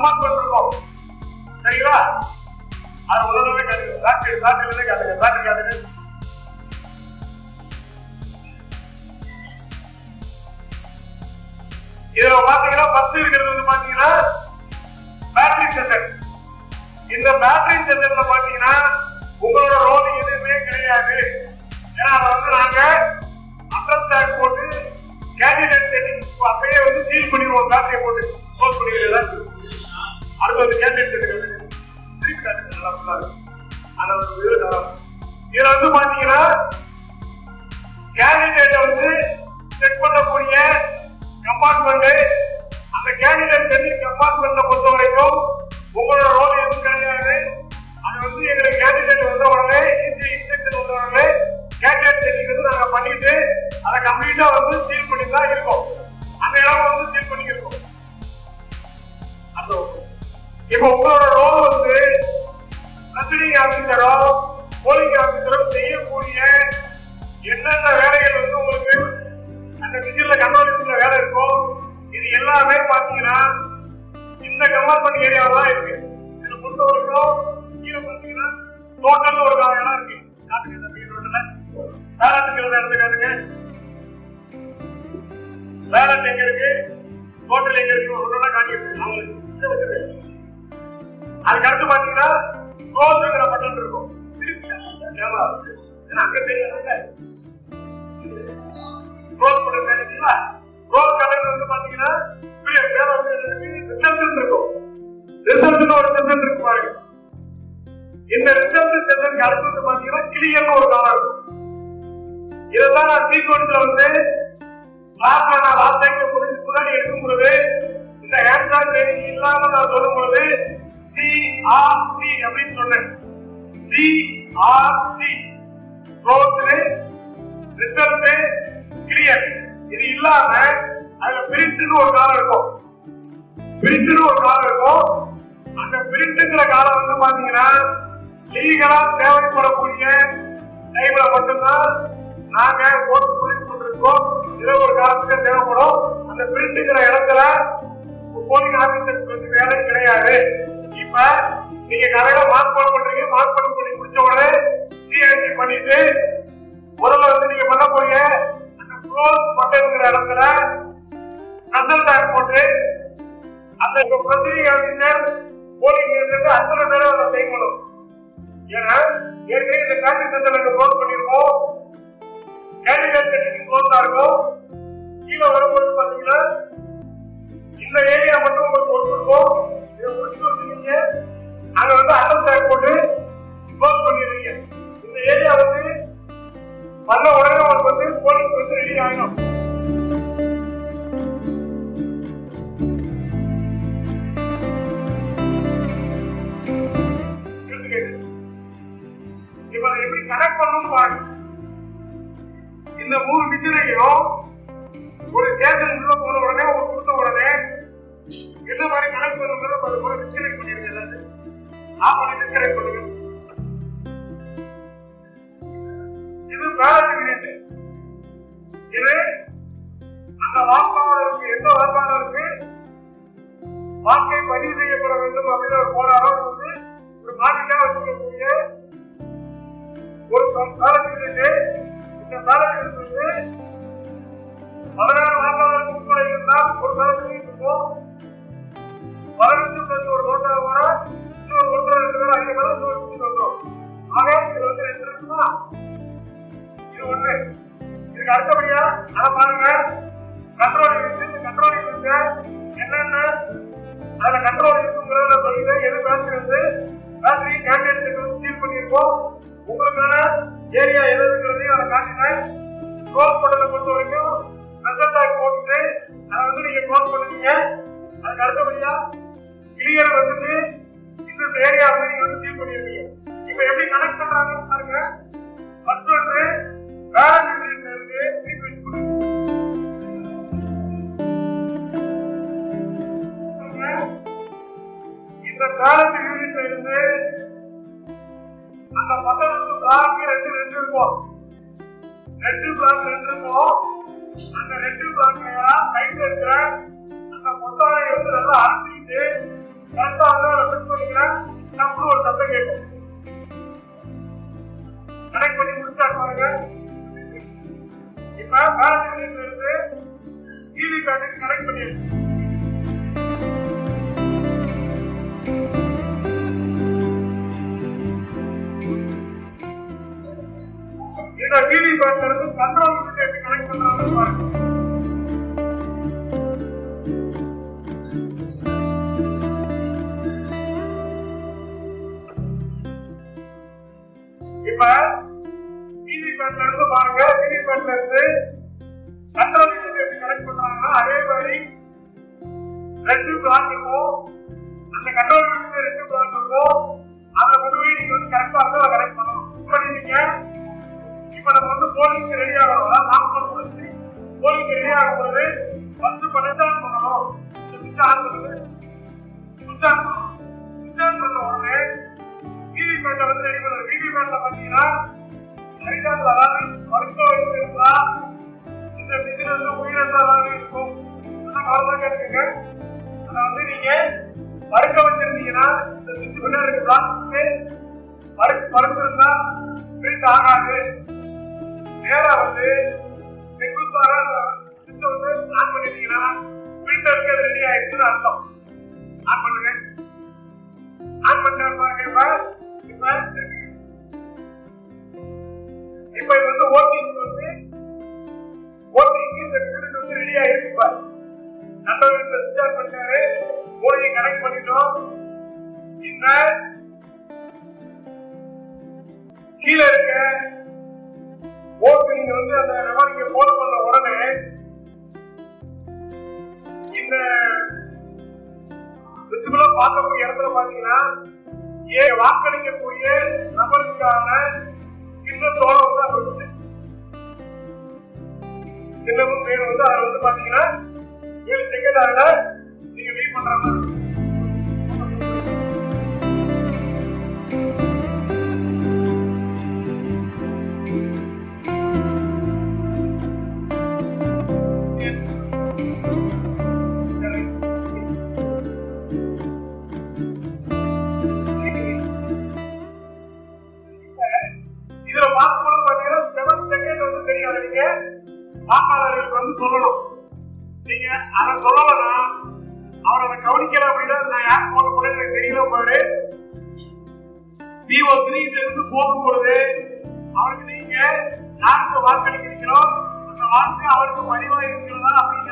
Compartment இருக்கும் சரிங்களா அது முதல்ல காட்டுங்க பேட்டரி பேட்டரியிலே காட்டுங்க பேட்டரி காட்டுங்க இதுல பாத்தீங்கன்னா ஃபர்ஸ்ட் இருக்கிறது வந்து பாத்தீங்கன்னா பேட்டரி செஷன் இந்த பேட்டரி செஷன்ல பாத்தீங்கன்னா உங்களோட ரோல் எதுவுமே கிடையாது ஏன்னா அதை வந்து நாங்க அட்ரஸ் டேக் போட்டு கேண்டிடேட் செட்டிங் அப்பயே வந்து சீல் பண்ணிடுவோம் பேட்டரியை போட்டு க்ளோஸ் பண்ணிடுறது அடுத்து வந்து கேண்டிடேட் செட்டிங் திருப்பி காட்டுங்க நல்லா full ஆ இருக்கும். அதை வந்து இதுல இதுல வந்து பாத்தீங்கன்னா கேண்டிடேட்டை வந்து செக் பண்ணக்கூடிய கம்பார்ட்மெண்ட் அந்த கேண்டிடேட் செட்டிங் கம்பார்ட்மெண்ட்டை பொறுத்த வரைக்கும் உங்களோட ரோல் எதுவும் கிடையாது அது வந்து எங்களுக்கு கேண்டிடேட் வந்த உடனே ஈஸி இன்ஸ்ட்ரக்ஷன் வந்த உடனே கேண்டிடேட் செட்டிங் வந்து நாங்க பண்ணிட்டு அதை கம்ப்ளீட்டா வந்து சீல் பண்ணி தான் இருக்கோம் அந்த இடம் வந்து சீல் பண்ணி இருக்கோம் அந்த இப்போ உங்களோட ரோல் வந்து பிரசிடிங் ஆபீசரோ போலிங் ஆபீசரோ செய்யக்கூடிய என்னென்ன வேலைகள் வந்து உங்களுக்கு அந்த மிஷின்ல கண்ட்ரோல் மிஷின்ல வேலை இருக்கோ இது எல்லாமே பாத்தீங்கன்னா இந்த கம்பார்ட்மெண்ட் ஏரியாவில் தான் இருக்கு இதை பொறுத்த வரைக்கும் கீழே பாத்தீங்கன்னா டோட்டல் ஒரு கால இடம் இருக்கு காட்டுங்க இந்த மெயின் ரோட்ல பேலட்டுங்கிறத இடத்துல காட்டுங்க பேலட் எங்க இருக்கு டோட்டல் எங்க இருக்கு ஒரு ஒன்றா காட்டியிருக்கு அவங்களுக்கு இதை வச்சிருக்கு. அதுக்கு அடுத்து பாத்தீங்கன்னா க்ளோஸ்ங்கிற பட்டன் இருக்கும் கேமரா ஏன்னா அங்க தெரியாதுல்ல க்ளோஸ் பட்டன் தெரியுங்களா க்ளோஸ் பட்டன் வந்து பாத்தீங்கன்னா கீழே மேல வந்து ரிசல்ட் இருக்கும் ரிசல்ட்னு ஒரு செஷன் இருக்கு பாருங்க இந்த ரிசல்ட் செஷனுக்கு அடுத்து வந்து பாத்தீங்கன்னா கிளியர்னு ஒரு காலம் இருக்கும் இதெல்லாம் நான் சீக்வன்ஸ்ல வந்து லாஸ்ட்ல நான் லாஸ்ட் டைம் முன்னாடி எடுக்கும் பொழுது இந்த ஆன்சர் ட்ரைனிங் இல்லாம நான் சொல்லும் பொழுது சி ஆர் சி அப்படின்னு சொன்னேன் C R C closed result clear இது இல்லாம அதுல பிரிண்ட்னு ஒரு காலம் இருக்கும் பிரிண்ட்னு ஒரு காலம் இருக்கும் அந்த பிரிண்ட்ங்கிற காலம் வந்து பாத்தீங்கன்னா லீகலா தேவைப்படக்கூடிய டைம்ல மட்டும்தான் நாங்க போட்டு சொல்லி கொண்டிருக்கோம் இரவு ஒரு காலத்துக்கு தேவைப்படும் அந்த பிரிண்ட்ங்கிற இடத்துல போலிங் ஆபீசர்ஸ் வந்து வேலை கிடையாது இப்ப நீங்க கரெக்டா மார்க் பண்ண பண்றீங்க மார்க் பண்ண பண்ணி முடிச்ச உடனே சிஐசி பண்ணிட்டு முதல்ல வந்து நீங்க பண்ணக்கூடிய அந்த க்ளோஸ் பட்டன்ங்கிற இடத்துல ஸ்பெஷல் டேக் போட்டு அந்த இப்ப பிரதிநிதி ஆபீசர் போலிங் இருந்து அத்தனை பேரும் அதை செய்யணும் ஏன்னா ஏற்கனவே இந்த காட்டி செஷன் க்ளோஸ் பண்ணிருக்கோம் கேண்டிடேட் செட்டிங் க்ளோஸா இருக்கும் கீழே வரும்போது பாத்தீங்கன்னா இந்த ஏரியா மட்டும் உங்களுக்கு கொடுத்துருக்கோம் இதை முடிச்சுட்டு வச்சுக்கீங்க அங்க வந்து அண்டர்ஸ்டாண்ட் போட்டு க்ளோஸ் பண்ணிடுறீங்க இந்த ஏரியா வந்து வந்த உடனே உங்களுக்கு வந்து போலிங் வந்து ரெடி ஆகிடும் இப்ப அதை எப்படி கனெக்ட் பண்ணணும் பாருங்க இந்த மூணு மிஷினையும் ஒரு ஸ்டேஷன் உள்ள போன உடனே ஒரு கொடுத்த உடனே என்ன மாதிரி கனெக்ட் பண்ணுங்கிறத கொஞ்சம் கூட டிஸ்கனெக்ட் பண்ணிருங்க எல்லாத்தையும் ஆஃப் பண்ணி டிஸ்கனெக்ட் பண்ணுங்க இது பேலன்ஸ் கிரேட் இது அந்த வாக்காளருக்கு எந்த வாக்காளருக்கு வாக்கை பதிவு செய்யப்பட வேண்டும் அப்படின்னு ஒரு போராட்டம் வந்து ஒரு மாநில வச்சுக்கக்கூடிய ஒரு பேலன்ஸ் கிரேட் இந்த பேலன்ஸ் வந்து பதினாறு வாக்காளருக்கு உட்பட இருந்தால் ஒரு பேலன்ஸ் இருக்கும் பதினஞ்சு பிளஸ் ஒரு நோட்டா வர இன்னொரு ஒன்று ரெண்டு பேர் ஐந்து பேர் இன்னொரு மூணு வந்துடும் ஆக இது வந்து ரெண்டு இருக்குமா இது ஒண்ணு இதுக்கு அடுத்தபடியா அதை பாருங்க கண்ட்ரோல் இருக்கு இந்த கண்ட்ரோல் இருக்கு என்னென்ன அதுல கண்ட்ரோல் இருக்குங்கிறத சொல்லுங்க எது பேட்டரி வந்து பேட்டரி கேண்டிடேட் வந்து சீல் பண்ணியிருக்கோம் உங்களுக்கான ஏரியா எது இருக்கிறதையும் அதை காட்டினேன் க்ளோஸ் பண்ணதை பொறுத்த வரைக்கும் ரிசல்ட் ஆகி போட்டுட்டு அதை வந்து நீங்க க்ளோஸ் பண்ணுவீங்க அதுக்கு அடுத்தபடியா கிளியர் வந்துட்டு இந்த ஏரியா வந்து நீங்க வந்து சீல் பண்ணிருக்கீங்க இப்ப எப்படி கனெக்ட் பண்றாங்கன்னு பாருங்க ஃபர்ஸ்ட் வந்து பேலன்ஸ் இருக்கு சீக்வென்ஸ் பண்ணுங்க இந்த பேலன்ஸ் யூனிட்ல இருந்து அந்த பத்தொன்பது பிளாக் ரெண்டு ரெண்டு இருக்கும் ரெண்டு பிளாக் ரெண்டு இருக்கும் அந்த ரெண்டு பிளாக் கையில் இருக்கிற அந்த பொத்தானை வந்து நல்லா அரைச்சிக்கிட்டு கரெக்டா வந்து அதை ஃபிட் பண்ணீங்கன்னா நம்மளும் ஒரு சத்தம் கேட்கும் கனெக்ட் பண்ணி முடிச்சா பாருங்க இப்ப பேட்டரியில இருந்து டிவி பேட்டரி கனெக்ட் பண்ணியாச்சு இந்த டிவி பேட்டரி இருந்து கண்ட்ரோல் எப்படி கனெக்ட் பண்றாங்க பாருங்க இப்ப டிவி பேட்ல இருந்து பாருங்க டிவி பேட்ல இருந்து கண்ட்ரோல் யூனிட் எப்படி கனெக்ட் பண்றாங்கன்னா அதே மாதிரி ரெண்டு பிளாக் இருக்கும் அந்த கண்ட்ரோல் யூனிட் ரெண்டு பிளாக் இருக்கும் அதை கொண்டு போய் நீங்க வந்து கரெக்டா வந்து கனெக்ட் பண்ணணும் இப்ப நீங்க இப்ப நம்ம வந்து போலிங்க்கு ரெடி ஆகணும் அதாவது நாற்பது முடிச்சு போலிங்க்கு ரெடி ஆகும் போது வந்து பண்ணிட்டு ஆன் பண்ணணும் சுவிட்ச் ஆன் பண்ணுது சுவிட்ச் ஆன் பண்ணணும் சுவிட்ச் ஆன் பண்ண உடனே டிவி பேட்டை வந்து ரெடி பண்ணுறது டிவி பேட்டை பார்த்தீங்கன்னா லைட்டாக அதாவது வறுக்க வைத்திருந்தா இந்த பிசினஸ்ல உயிரிழந்த அதாவது இருக்கும் அதெல்லாம் கவனமாக இருக்குங்க அதை வந்து நீங்க வறுக்க வச்சிருந்தீங்கன்னா இந்த சுவிட்ச் பின்னாடி இருக்க பிளாஸ்டிக் வறுக்கு வறுத்திருந்தா பிரிண்ட் ஆகாது நேரா வந்து செங்குத்தாக சுவிட்ச் வந்து ஆன் பண்ணிட்டீங்கன்னா பிரிண்டருக்கு ரெடி ஆயிடுச்சுன்னு அர்த்தம் ஆன் பண்ணுங்க ஆன் பண்ண பாருங்க இப்ப இப்ப இப்ப இது வந்து ஓட்டிங் வந்து ஓட்டிங் இந்த யூனிட் வந்து ரெடி ஆயிருக்கு இப்ப நண்பர் வீட்டுல ஸ்டார்ட் பண்ணாரு மூளையை கனெக்ட் பண்ணிட்டோம் இந்த கீழே இருக்க ஓட்டு நீங்க வந்து அந்த ரெவார்டிங்க போன் பண்ண உடனே இந்த விசிபிளா பார்க்கக்கூடிய இடத்துல பாத்தீங்கன்னா ஏ வாக்களிக்கக்கூடிய நபருக்கான சின்னத்தோட வந்து அது வந்து சின்னமும் பேர் வந்து அது வந்து பாத்தீங்கன்னா ஏழு செகண்ட் அதுல நீங்க வெயிட் பண்ற மாதிரி இருக்கும். இதுல பார்க்கும்போது பாத்தீங்கன்னா செவன் செகண்ட் வந்து தெரியாது நீங்க வாக்காளர்களுக்கு வந்து சொல்லணும் நீங்க அதை சொல்லலைன்னா அவர் அதை கவனிக்கல அப்படின்னா நான் யார் போட கூட எனக்கு தெரியல பாரு விவோ த்ரீல இருந்து போகும் பொழுது அவருக்கு நீங்க யாருக்கு வாக்களிக்கிறீங்களோ அந்த வாக்கு அவருக்கு பதிவா இருக்கிறதா அப்படின்னு